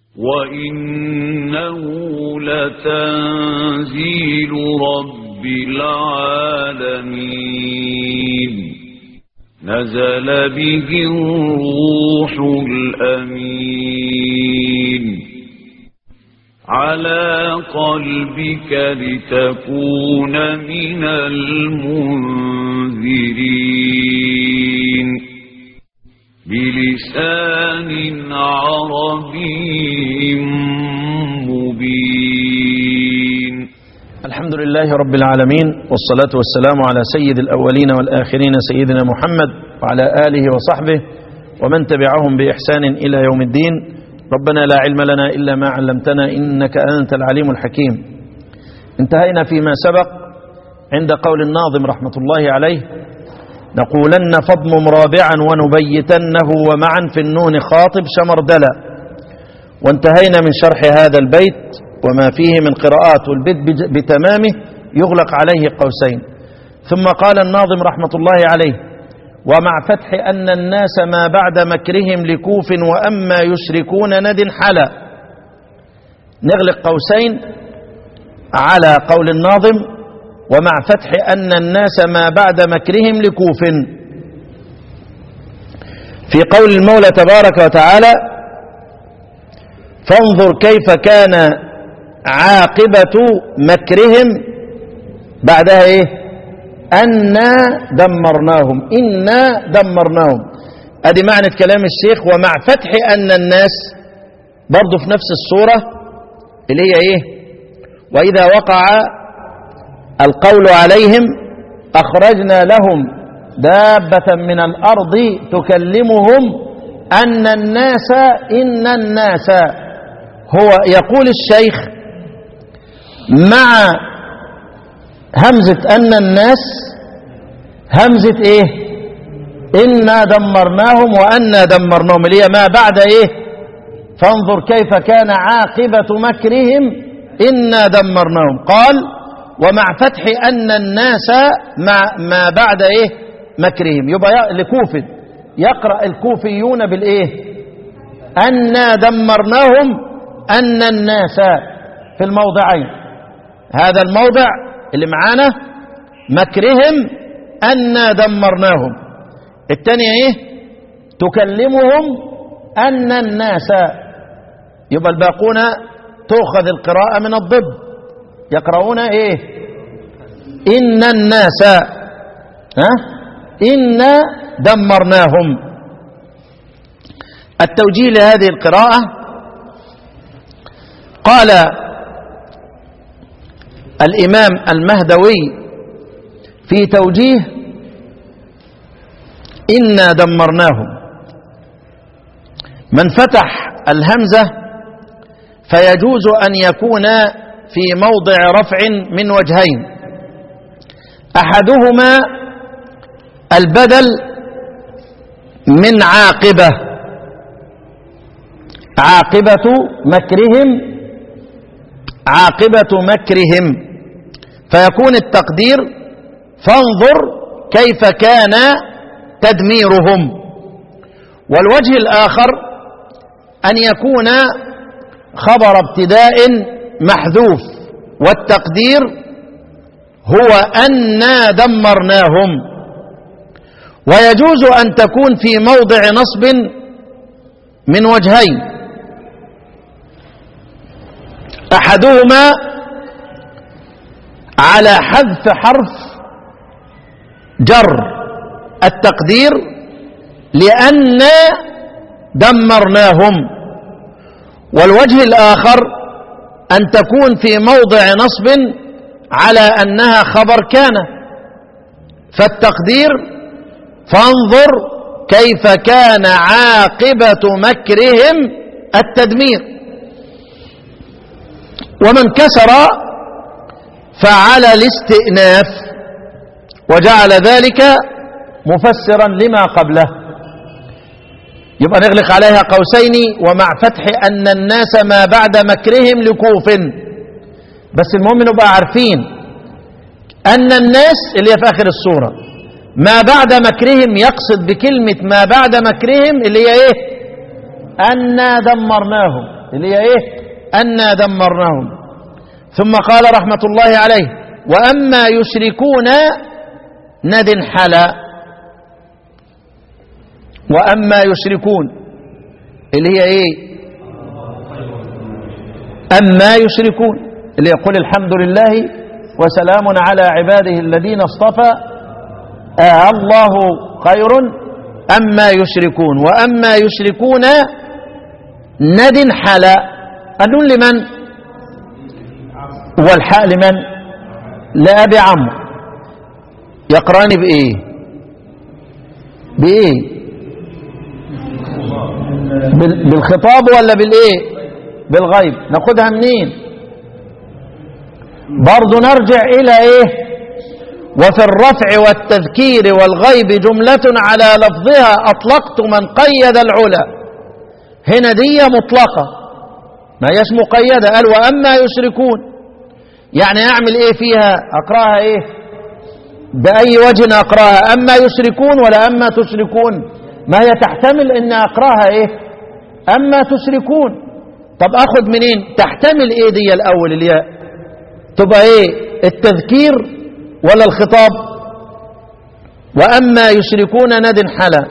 وإنه لتنزيل رب العالمين نزل به الروح الأمين على قلبك لتكون من المنذرين بلسان عربي مبين الحمد لله رب العالمين والصلاة والسلام على سيد الأولين والآخرين سيدنا محمد وعلى آله وصحبه ومن تبعهم بإحسان إلى يوم الدين ربنا لا علم لنا إلا ما علمتنا إنك أنت العليم الحكيم انتهينا فيما سبق عند قول الناظم رحمة الله عليه نقولن فضم رابعا ونبيتنه ومعا في النون خاطب شمردلا وانتهينا من شرح هذا البيت وما فيه من قراءات والبيت بتمامه يغلق عليه قوسين ثم قال الناظم رحمة الله عليه ومع فتح أن الناس ما بعد مكرهم لكوف وأما يشركون ند حلا نغلق قوسين على قول الناظم ومع فتح أن الناس ما بعد مكرهم لكوف في قول المولى تبارك وتعالى فانظر كيف كان عاقبة مكرهم بعدها ايه أنا دمرناهم إنا دمرناهم ادي معنى كلام الشيخ ومع فتح أن الناس برضو في نفس الصورة اللي هي ايه وإذا وقع القول عليهم أخرجنا لهم دابة من الأرض تكلمهم أن الناس إن الناس هو يقول الشيخ مع همزة أن الناس همزة إيه إنا دمرناهم وأنا دمرناهم اللي هي ما بعد إيه فانظر كيف كان عاقبة مكرهم إنا دمرناهم قال ومع فتح أن الناس مع ما بعد إيه مكرهم يبقى لكوف يقرأ الكوفيون بالإيه أنا دمرناهم أن الناس في الموضعين هذا الموضع اللي معانا مكرهم أنا دمرناهم الثانية إيه تكلمهم أن الناس يبقى الباقون تؤخذ القراءة من الضد يقرؤون إيه إن الناس ها إنا دمرناهم التوجيه لهذه القراءة قال الإمام المهدوي في توجيه إنا دمرناهم من فتح الهمزة فيجوز أن يكون في موضع رفع من وجهين أحدهما البدل من عاقبة عاقبة مكرهم عاقبة مكرهم فيكون التقدير فانظر كيف كان تدميرهم والوجه الآخر أن يكون خبر ابتداء محذوف والتقدير هو أنا دمرناهم ويجوز أن تكون في موضع نصب من وجهين أحدهما على حذف حرف جر التقدير لأن دمرناهم والوجه الآخر أن تكون في موضع نصب على أنها خبر كان فالتقدير فانظر كيف كان عاقبة مكرهم التدمير ومن كسر فعلى الاستئناف وجعل ذلك مفسرا لما قبله يبقى نغلق عليها قوسين ومع فتح أن الناس ما بعد مكرهم لكوف بس المهم نبقى عارفين أن الناس اللي هي في آخر السورة ما بعد مكرهم يقصد بكلمة ما بعد مكرهم اللي هي إيه أنا دمرناهم اللي هي إيه أنا دمرناهم ثم قال رحمة الله عليه وأما يشركون ند حلا وأما يشركون اللي هي إيه أما يشركون اللي يقول الحمد لله وسلام على عباده الذين اصطفى آه الله خير أما يشركون وأما يشركون ند حلا النون لمن والحاء لمن لأبي عمرو يقراني بإيه بإيه بال- بالخطاب ولا بالإيه بالغيب ناخدها منين برضو نرجع إلى إيه وفي الرفع والتذكير والغيب جملة على لفظها أطلقت من قيد العلا هنا دي مطلقة ما هيش مقيدة قال وأما يشركون يعني أعمل إيه فيها أقرأها إيه بأي وجه أقرأها أما يشركون ولا أما تشركون ما هي تحتمل أن أقرأها إيه أما تشركون طب أخذ منين تحتمل إيه دي الأول الياء تبقى إيه التذكير ولا الخطاب وأما يشركون ند حلا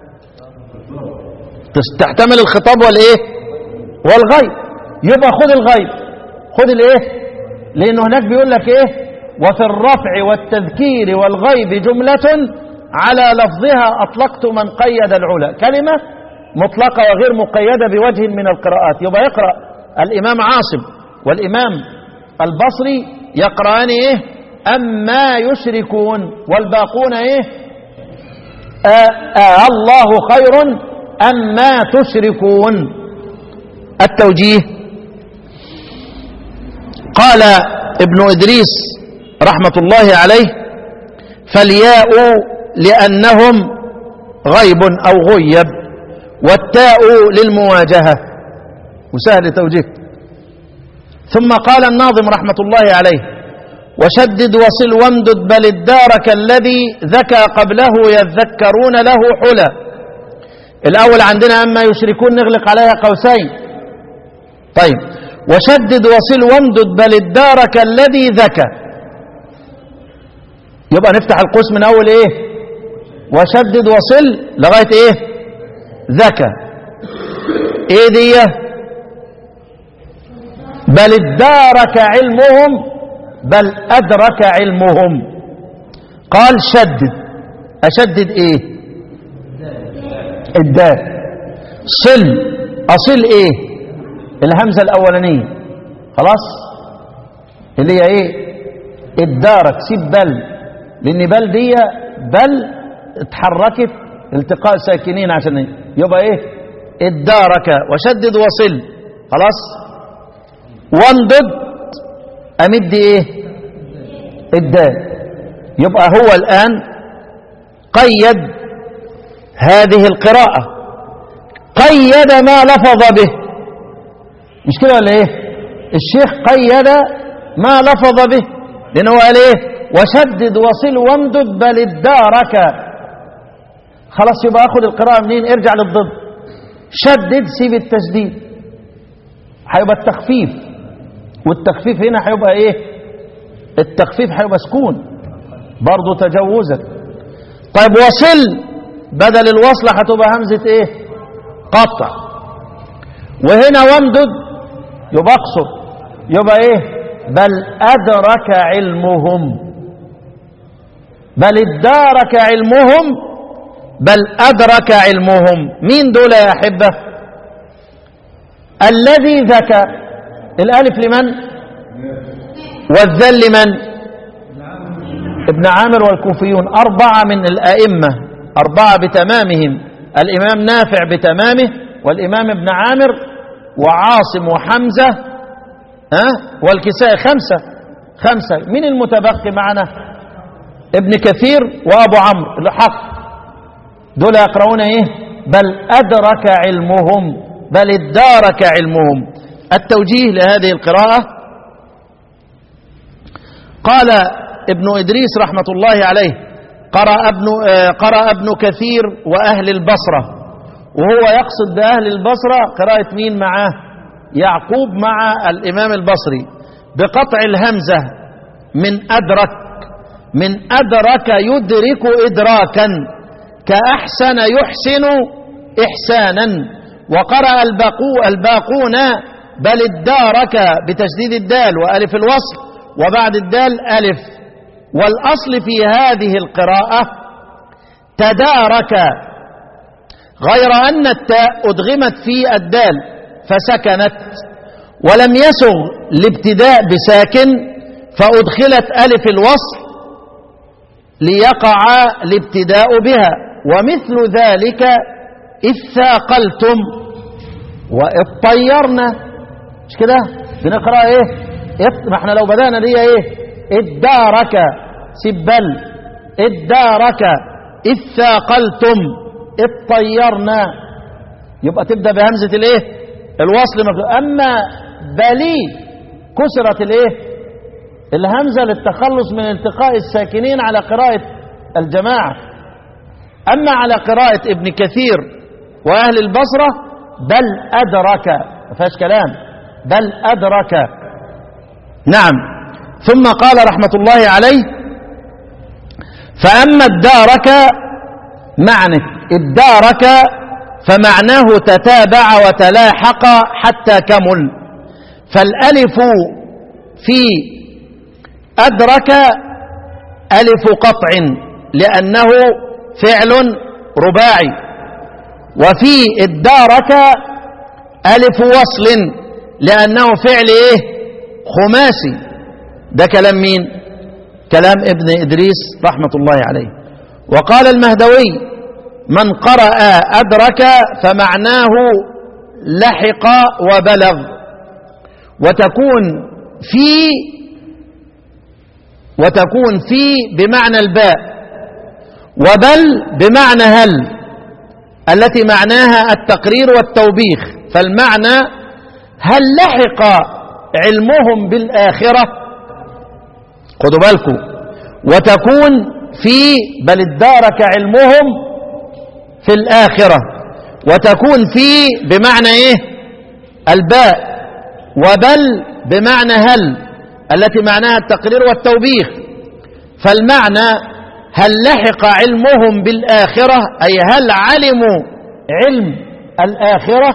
تس- تحتمل الخطاب والإيه والغيب يبقى خذ الغيب خذ الإيه لأنه هناك بيقول لك إيه وفي الرفع والتذكير والغيب جملة على لفظها أطلقت من قيد العلا كلمة مطلقة وغير مقيدة بوجه من القراءات يبقى يقرأ الإمام عاصم والإمام البصري يقرأان إيه أما يشركون والباقون إيه آه آه الله خير أما تشركون التوجيه قال ابن إدريس رحمة الله عليه فالياء لأنهم غيب أو غيب والتاء للمواجهة وسهل توجيه ثم قال الناظم رحمة الله عليه وشدد وصل وامدد بل الدار كالذي ذكى قبله يذكرون له حلا الأول عندنا أما يشركون نغلق عليها قوسين طيب وشدد وصل وامدد بل الدار كالذي ذكى يبقى نفتح القوس من أول إيه وشدد وصل لغاية إيه ذكى إيه دي بل ادارك علمهم بل أدرك علمهم قال شدد أشدد إيه الدال صل أصل إيه الهمزة الأولانية خلاص اللي هي إيه ادارك سيب بل لأن بل دي بل اتحركت التقاء ساكنين عشان إيه؟ يبقى إيه ادارك وشدد وصل خلاص وانضد أمد إيه الدال يبقى هو الآن قيد هذه القراءة قيد ما لفظ به مش كده ولا ايه الشيخ قيد ما لفظ به لأنه قال ايه وشدد وصل وامدد بل ادارك خلاص يبقى اخد القراءة منين ارجع للضد شدد سيب التشديد هيبقى التخفيف والتخفيف هنا هيبقى ايه التخفيف هيبقى سكون برضه تجوزا طيب وصل بدل الوصل هتبقى همزة ايه قطع وهنا وامدد يبقى اقصر يبقى ايه بل ادرك علمهم بل ادارك علمهم بل ادرك علمهم مين دول يا احبه الذي ذكى الالف لمن والذل لمن ابن عامر والكوفيون أربعة من الأئمة أربعة بتمامهم الإمام نافع بتمامه والإمام ابن عامر وعاصم وحمزة ها والكسائي خمسة خمسة من المتبقي معنا ابن كثير وأبو عمرو الحق دول يقرؤون إيه بل أدرك علمهم بل ادارك علمهم التوجيه لهذه القراءة قال ابن إدريس رحمة الله عليه قرأ ابن, آه قرأ ابن كثير وأهل البصرة وهو يقصد بأهل البصرة قراءة مين معاه يعقوب مع الإمام البصري بقطع الهمزة من أدرك من أدرك يدرك إدراكا كأحسن يحسن إحسانا وقرأ الباقو الباقون بل ادارك بتشديد الدال وألف الوصل وبعد الدال ألف والأصل في هذه القراءة تدارك غير أن التاء أدغمت في الدال فسكنت ولم يسغ الابتداء بساكن فأدخلت ألف الوصل ليقع الابتداء بها ومثل ذلك إذ ثاقلتم وإذ طيرنا مش كده بنقرأ إيه إذ ما احنا لو بدأنا دي إيه ادارك سبل ادارك إذ ثاقلتم إذ طيرنا يبقى تبدأ بهمزة الإيه الوصل مكتوب أما بلي كسرت الإيه الهمزة للتخلص من التقاء الساكنين على قراءة الجماعة أما على قراءة ابن كثير وأهل البصرة بل أدرك ما فيهاش كلام بل أدرك نعم ثم قال رحمة الله عليه فأما الدارك معنى الدارك فمعناه تتابع وتلاحق حتى كمل فالألف في أدرك ألف قطع لأنه فعل رباعي وفي الدارك ألف وصل لأنه فعل إيه خماسي ده كلام مين كلام ابن إدريس رحمة الله عليه وقال المهدوي من قرأ أدرك فمعناه لحق وبلغ وتكون في وتكون في بمعنى الباء وبل بمعنى هل التي معناها التقرير والتوبيخ فالمعنى هل لحق علمهم بالآخرة خدوا بالكم وتكون في بل ادارك علمهم في الآخرة وتكون في بمعنى إيه الباء وبل بمعنى هل التي معناها التقرير والتوبيخ فالمعنى هل لحق علمهم بالآخرة أي هل علموا علم الآخرة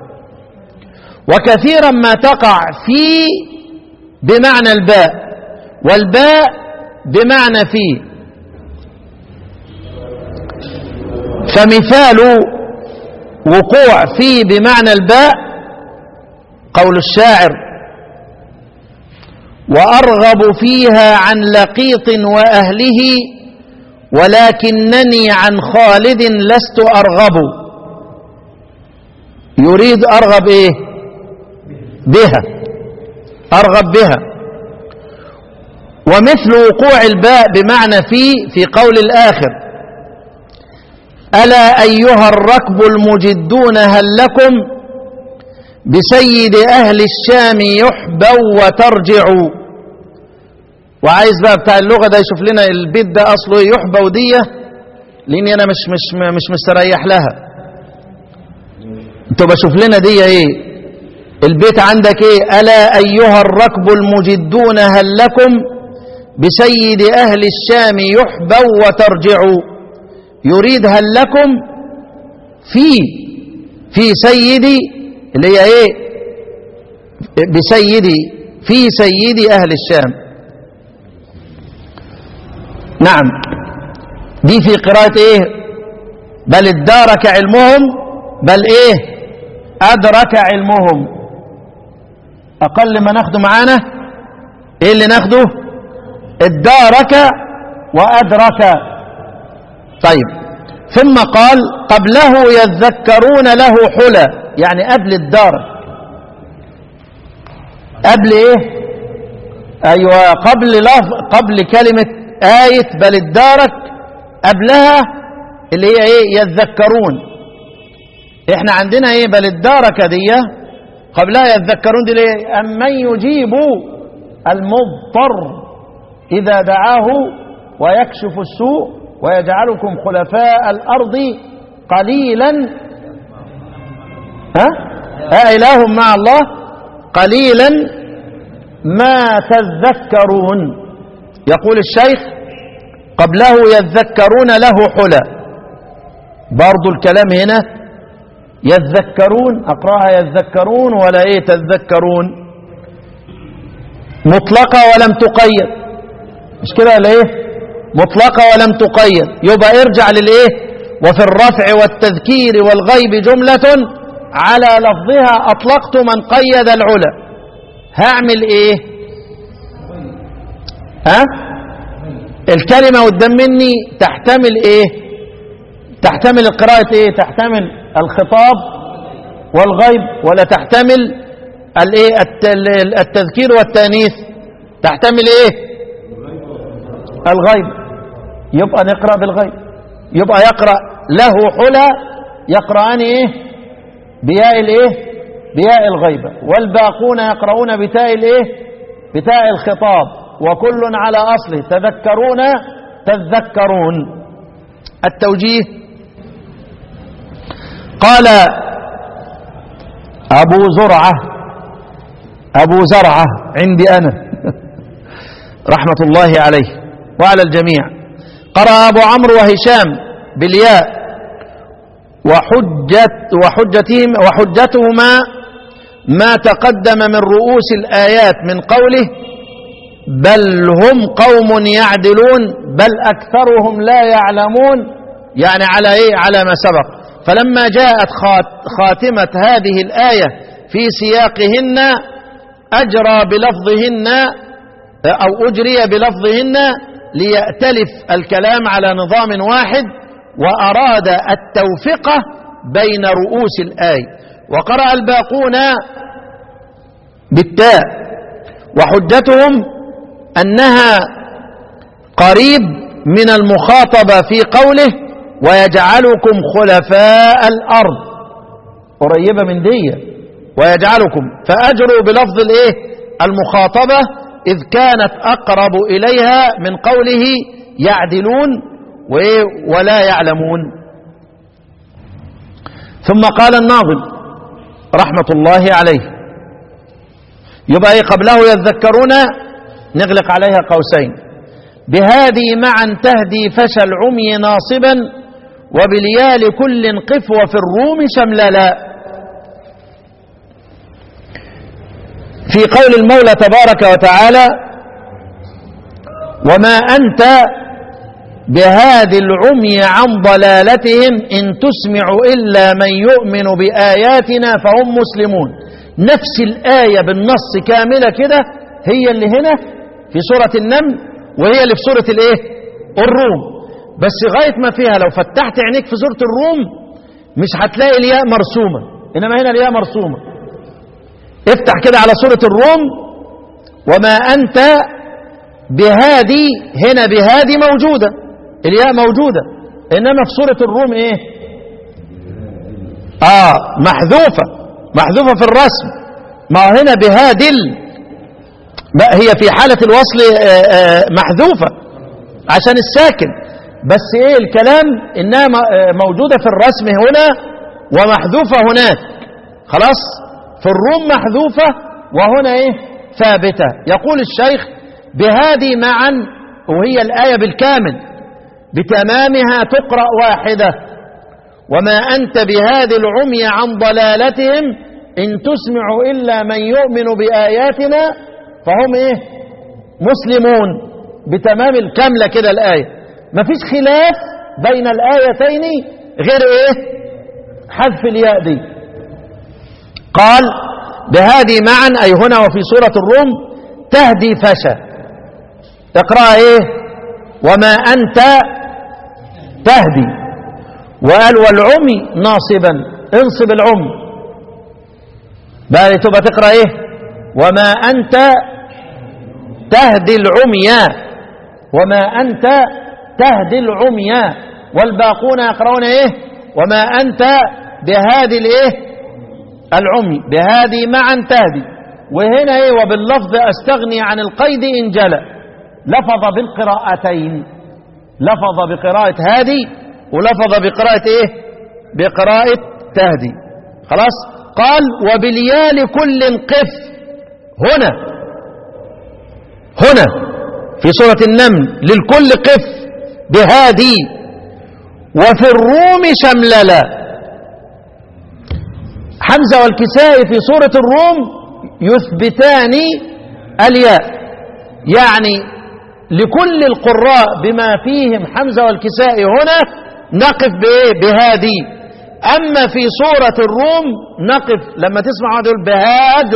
وكثيرا ما تقع في بمعنى الباء والباء بمعنى في فمثال وقوع في بمعنى الباء قول الشاعر وأرغب فيها عن لقيط وأهله ولكنني عن خالد لست أرغب يريد أرغب إيه بها أرغب بها ومثل وقوع الباء بمعنى في في قول الآخر ألا أيها الركب المجدون هل لكم بسيد أهل الشام يحبوا وترجعوا وعايز بقى بتاع اللغة ده يشوف لنا البيت ده أصله يحبوا ودية لأني أنا مش مش مش مستريح لها انتوا بشوف لنا دي ايه البيت عندك ايه ألا أيها الركب المجدون هل لكم بسيد أهل الشام يحبوا وترجعوا يريد هل لكم في في سيدي اللي هي ايه بسيدي في سيدي اهل الشام نعم دي في قراءة ايه بل ادارك علمهم بل ايه ادرك علمهم اقل ما ناخده معانا ايه اللي ناخده ادارك وادرك طيب ثم قال قبله يذكرون له حلى يعني قبل الدار قبل ايه ايوه قبل لف قبل كلمة آية بل ادارك قبلها اللي هي ايه يذكرون احنا عندنا ايه بل ادارك دي قبلها يذكرون دي ليه أمن يجيب المضطر إذا دعاه ويكشف السوء ويجعلكم خلفاء الأرض قليلا ها أإله مع الله قليلا ما تذكرون يقول الشيخ قبله يذكرون له حلى برضو الكلام هنا يذكرون أقرأها يذكرون ولا إيه تذكرون مطلقة ولم تقيد مش كده ولا إيه مطلقة ولم تقيد يبقى ارجع للإيه وفي الرفع والتذكير والغيب جملة على لفظها أطلقت من قيد العلا هعمل إيه ها الكلمة قدام مني تحتمل إيه تحتمل القراءة إيه تحتمل الخطاب والغيب ولا تحتمل الايه التذكير والتانيث تحتمل ايه الغيب يبقى نقرا بالغيب يبقى يقرا له حلى يقرأان ايه بياء الايه بياء الغيبة والباقون يقرؤون بتاء الايه بتاء الخطاب وكل على اصله تذكرون تذكرون التوجيه قال أبو زرعة أبو زرعة عندي أنا رحمة الله عليه وعلى الجميع قرأ أبو عمرو وهشام بالياء وحجت وحجتهم وحجتهما ما تقدم من رؤوس الآيات من قوله بل هم قوم يعدلون بل أكثرهم لا يعلمون يعني على إيه على ما سبق فلما جاءت خاتمة هذه الآية في سياقهن أجرى بلفظهن أو أجري بلفظهن ليأتلف الكلام على نظام واحد وأراد التوفقة بين رؤوس الآية وقرأ الباقون بالتاء وحجتهم أنها قريب من المخاطبة في قوله ويجعلكم خلفاء الأرض قريبة من دي ويجعلكم فأجروا بلفظ الايه المخاطبة إذ كانت أقرب إليها من قوله يعدلون ولا يعلمون ثم قال الناظم رحمة الله عليه يبقى إيه قبله يذكرون نغلق عليها قوسين بهذه معا تهدي فشى العمي ناصبا وبالياء لكل قف وفي الروم شمللا في قول المولى تبارك وتعالى وما أنت بهذه العمي عن ضلالتهم إن تسمع إلا من يؤمن بآياتنا فهم مسلمون نفس الآية بالنص كاملة كده هي اللي هنا في سورة النمل وهي اللي في سورة الايه الروم بس غاية ما فيها لو فتحت عينيك في سورة الروم مش هتلاقي الياء مرسومة إنما هنا الياء مرسومة افتح كده على سورة الروم وما أنت بهادي هنا بهادي موجودة الياء موجودة إنما في سورة الروم إيه آه محذوفة محذوفة في الرسم ما هنا بهادل بقى هي في حالة الوصل آه آه محذوفة عشان الساكن بس ايه الكلام انها موجودة في الرسم هنا ومحذوفة هناك خلاص في الروم محذوفة وهنا ايه ثابتة يقول الشيخ بهذه معا وهي الآية بالكامل بتمامها تقرأ واحدة وما أنت بهذه العمي عن ضلالتهم إن تسمع إلا من يؤمن بآياتنا فهم إيه مسلمون بتمام الكاملة كده الآية مفيش خلاف بين الآيتين غير إيه حذف الياء دي قال بهذه معا أي هنا وفي سورة الروم تهدي فشا اقرأ إيه وما أنت تهدي وقال والعمي ناصبا انصب العمي بقى تبقى تقرأ إيه وما أنت تهدي العمي وما أنت تهدي العمي والباقون يقرؤون إيه وما أنت بهذه الإيه العمي بهذه معا تهدي وهنا إيه وباللفظ أستغني عن القيد إن جلى لفظ بالقراءتين لفظ بقراءة هادي ولفظ بقراءة إيه بقراءة تهدي خلاص قال وبالياء لكل قف هنا هنا في سورة النمل للكل قف بهادي وفي الروم شمللا حمزة والكسائي في سورة الروم يثبتان الياء يعني لكل القراء بما فيهم حمزة والكسائي هنا نقف بإيه بهادي أما في سورة الروم نقف لما تسمع واحد يقول بهاد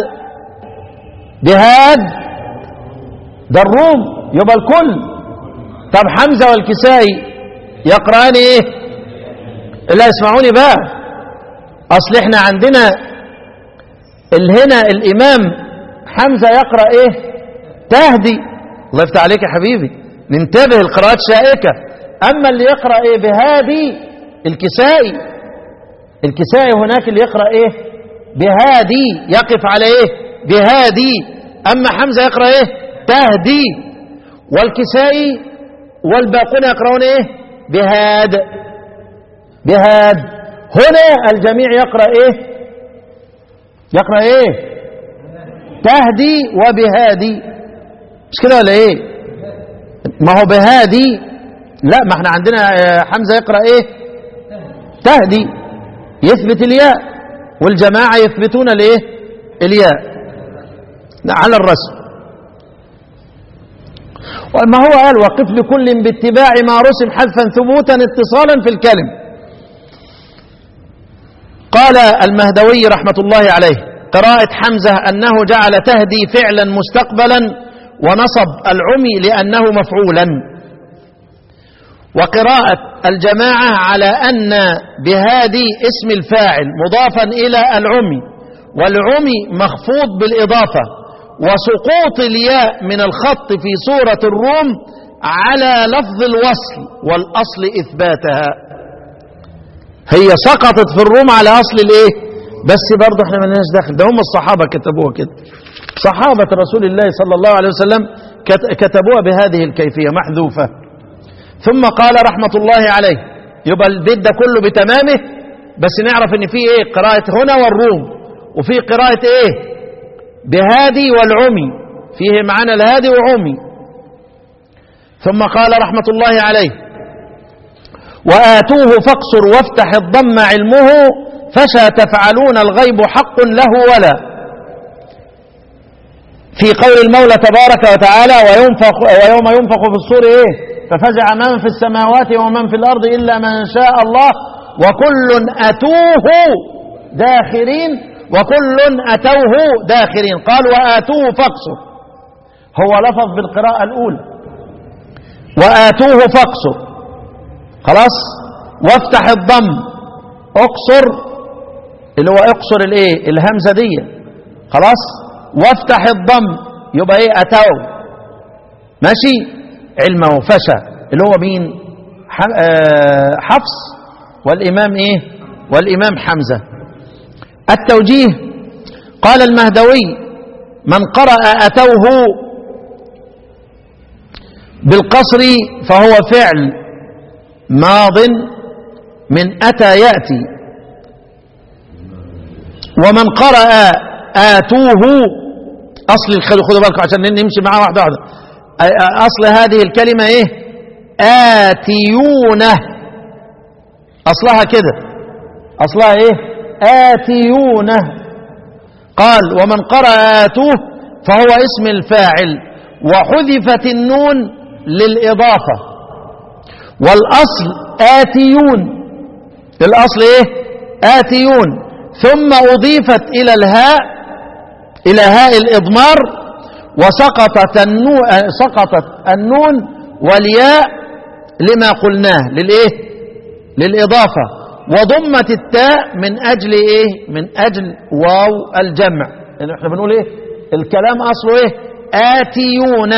بهاد ده الروم يبقى الكل طب حمزة والكسائي يقرأان ايه لا اسمعوني بقى اصل احنا عندنا هنا الامام حمزة يقرأ ايه تهدي الله يفتح عليك يا حبيبي ننتبه القراءات شائكة اما اللي يقرأ ايه بهادي الكسائي الكسائي هناك اللي يقرأ ايه بهادي يقف على ايه بهادي اما حمزة يقرأ ايه تهدي والكسائي والباقون يقرؤون ايه بهاد بهاد هنا الجميع يقرأ ايه يقرأ ايه تهدي وبهادي مش كده ولا ايه ما هو بهادي لا ما احنا عندنا حمزة يقرأ ايه تهدي يثبت الياء والجماعة يثبتون الايه الياء على الرسم وما هو قال وقف لكل باتباع ما رسم حذفا ثبوتا اتصالا في الكلم قال المهدوي رحمة الله عليه قراءة حمزة أنه جعل تهدي فعلا مستقبلا ونصب العمي لأنه مفعولا وقراءة الجماعة على أن بهادي اسم الفاعل مضافا إلى العمي والعمي مخفوض بالإضافة وسقوط الياء من الخط في سورة الروم على لفظ الوصل والأصل إثباتها هي سقطت في الروم على أصل الإيه بس برضه احنا مالناش داخل ده هم الصحابة كتبوها كده صحابة رسول الله صلى الله عليه وسلم كتبوها بهذه الكيفية محذوفة ثم قال رحمة الله عليه يبقى البيت ده كله بتمامه بس نعرف ان في ايه قراءة هنا والروم وفي قراءة ايه بهادي والعمي فيه معنى الهادي وعمي ثم قال رحمة الله عليه وآتوه فاقصر وافتح الضم علمه فشى تفعلون الغيب حق له ولا في قول المولى تبارك وتعالى وينفخ ويوم ينفخ في الصور ايه ففزع من في السماوات ومن في الارض الا من شاء الله وكل اتوه داخرين وكل اتوه داخرين قال واتوه فاقصر هو لفظ بالقراءه الاولى واتوه فاقصر خلاص وافتح الضم اقصر اللي هو اقصر الايه الهمزه دي خلاص وافتح الضم يبقى ايه اتوا ماشي علمه فشى اللي هو مين حفص والامام ايه والامام حمزه التوجيه قال المهدوي من قرأ أتوه بالقصر فهو فعل ماض من أتى يأتي ومن قرأ آتوه أصل خدوا بالكم عشان نمشي معاه واحدة واحدة أصل هذه الكلمة إيه آتيونه أصلها كده أصلها إيه آتيونه قال ومن قرأ آتوه فهو اسم الفاعل وحذفت النون للإضافة والأصل آتيون الأصل إيه آتيون ثم أضيفت إلى الهاء إلى هاء الإضمار وسقطت النون سقطت النون والياء لما قلناه للإيه للإضافة وضمت التاء من أجل إيه من أجل واو الجمع يعني احنا بنقول إيه الكلام أصله إيه آتيونه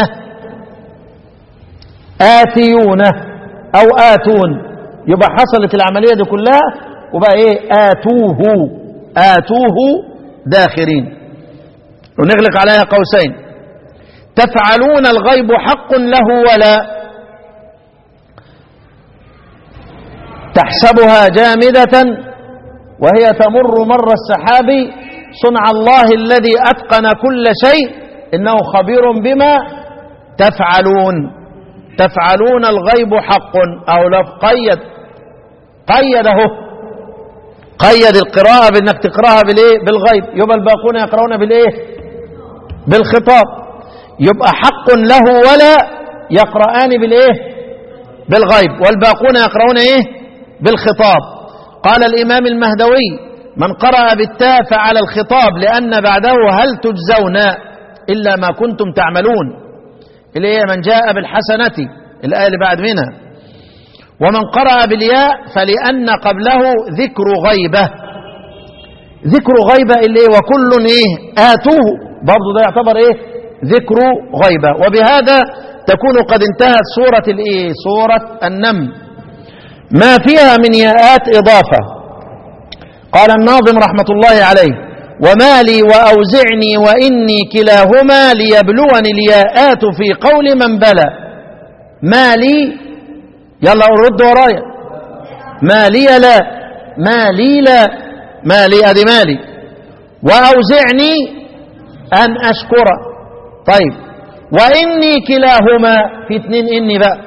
آتيونه أو آتون يبقى حصلت العملية دي كلها وبقى إيه آتوه آتوه داخرين ونغلق عليها قوسين تفعلون الغيب حق له ولا تحسبها جامدة وهي تمر مر السحاب صنع الله الذي أتقن كل شيء إنه خبير بما تفعلون تفعلون الغيب حق أو لو قيد قيده قيد القراءة بأنك تقرأها بالإيه بالغيب يبقى الباقون يقرؤون بالإيه بالخطاب يبقى حق له ولا يقرآن بالإيه بالغيب والباقون يقرؤون إيه بالخطاب قال الإمام المهدوي من قرأ بالتاء فعلى الخطاب لأن بعده هل تجزون إلا ما كنتم تعملون اللي هي من جاء بالحسنة الآية اللي بعد منها ومن قرأ بالياء فلأن قبله ذكر غيبة ذكر غيبة اللي هي وكل إيه آتوه برضو ده يعتبر إيه ذكر غيبة وبهذا تكون قد انتهت سورة الإيه سورة النمل ما فيها من ياءات إضافة قال الناظم رحمة الله عليه وما لي وأوزعني وإني كلاهما ليبلوني الياءات في قول من بلى ما لي يلا رد ورايا ما لي لا ما لي لا ما لي أدي مالي وأوزعني أن أشكر طيب وإني كلاهما في اتنين إني بقى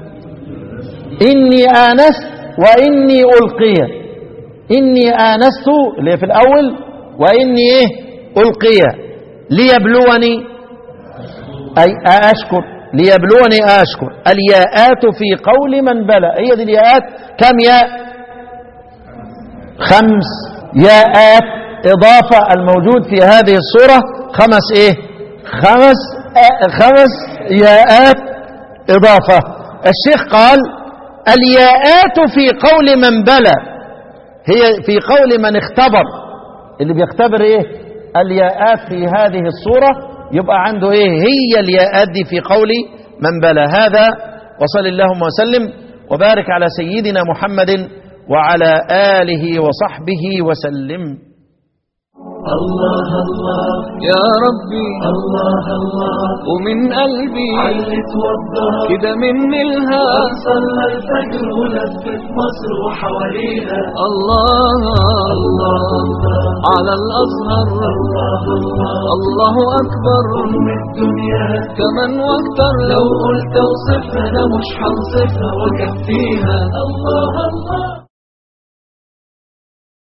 إني آنست وإني ألقي إني آنست اللي هي في الأول وإني إيه ألقي ليبلوني أي أشكر ليبلوني أشكر الياءات في قول من بلى هي دي الياءات كم ياء خمس ياءات إضافة الموجود في هذه الصورة خمس إيه خمس آه خمس ياءات إضافة الشيخ قال الياءات في قول من بلى هي في قول من اختبر اللي بيختبر ايه الياءات في هذه الصورة يبقى عنده ايه هي الياءات دي في قول من بلى هذا وصل اللهم وسلم وبارك على سيدنا محمد وعلى آله وصحبه وسلم الله الله يا ربي الله الله ومن قلبي علت وضح كده مني الهام صلى الفجر ولفت مصر وحواليها الله الله الله على الأزهر الله الله الله أكبر أم الدنيا كمن واكتر لو قلت اوصفها انا مش هنصفها وكفيها الله الله